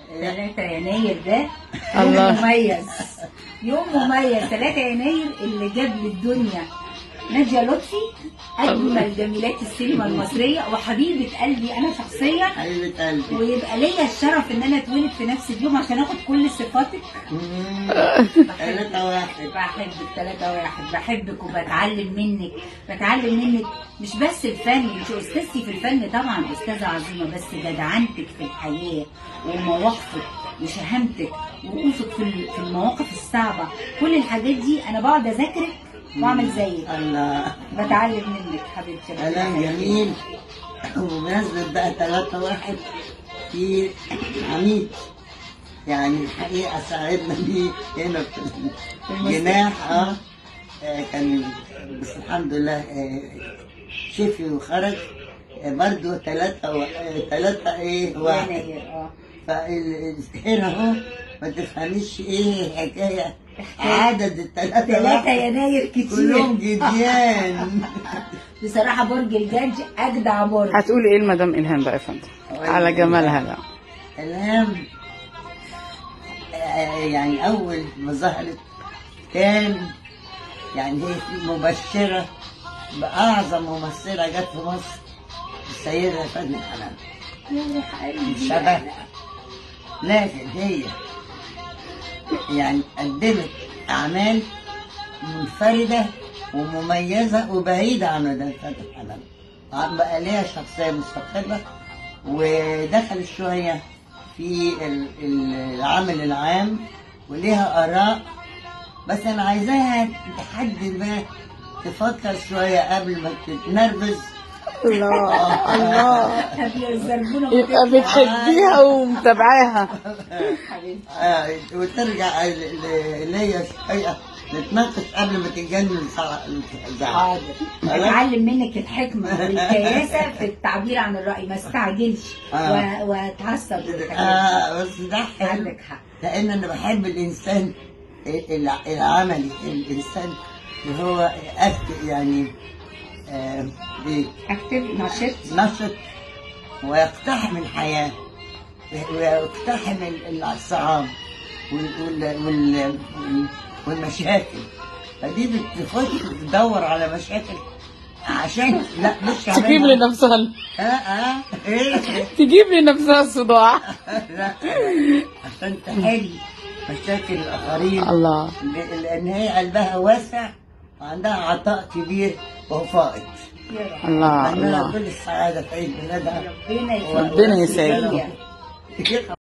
3 يناير ده الله. يوم مميز يوم مميز 3 يناير اللي جاب للدنيا نادية لطفي أجمل جميلات السينما المصرية وحبيبة قلبي أنا شخصيا حبيبة قلبي ويبقى ليا الشرف إن أنا اتولد في نفس اليوم عشان آخد كل صفاتك مم. ثلاثة واحد بحبك ثلاثة واحد بحبك وبتعلم منك بتعلم منك مش بس الفن مش استاذتي في الفن طبعا استاذة عظيمة بس جدعنتك في الحياة ومواقفك وشهامتك ووقوفك في ال- في المواقف الصعبة كل الحاجات دي انا بقعد اذاكرك واعمل زيك الله بتعلم منك حبيبتي كلام جميل وبمناسبة بقى ثلاثة واحد في عميد يعني الحقيقة ساعدنا بيه هنا في الجناح اه آه، كان بس الحمد لله آه، شفي وخرج آه، برضه ثلاثة و... آه، ثلاثة ايه واحد يناير اه فهنا اهو ما تفهميش ايه الحكاية عدد الثلاثة 3 واحد يناير كلهم كتير جديان بصراحة برج الجدج أجدع برج هتقولي ايه المدام الهام بقى يا فندم على جمالها ده الهام آه، يعني أول ما ظهرت كان يعني هي مبشرة بأعظم ممثلة جت في مصر السيدة فاتن حنان يا روح قلبي شبه لكن هي يعني قدمت أعمال منفردة ومميزة وبعيدة عن مدام فاتن حنان عم بقى ليها شخصية مستقلة ودخلت شوية في ال- ال- العمل العام وليها آراء بس أنا عايزاها لحد ما تفكر شوية قبل ما تتنرفز الله الله طب يا الزربونة يبقى بتحبيها ومتابعاها حبيبتي آه، وترجع ل- ل- ليا شوية نتناقش قبل ما تتجنن الزعل حاضر اتعلم منك الحكمة والكياسة في التعبير عن الرأي ما استعجلش آه. و- واتعصب والحاجات دي. آه بس ده حلو عندك حق لان انا بحب الانسان الع- العملي الانسان اللي هو أكت يعني آه إيه، اكتب نشط نشط ويقتحم الحياة ويقتحم ال- الصعاب وال- وال- وال- وال- والمشاكل فدي بتخش تدور على مشاكل عشان لا مش تجيب عشان لنفسها اه اه ايه تجيب لنفسها الصداع لا عشان تحل مشاكل الاخرين الله ل- لان هي قلبها واسع وعندها عطاء كبير وهو فائض يا رب الله اتمنى لها الله كل السعاده في عيد ميلادها ربنا و- يخليك ربنا يسعدكم. ويخليها.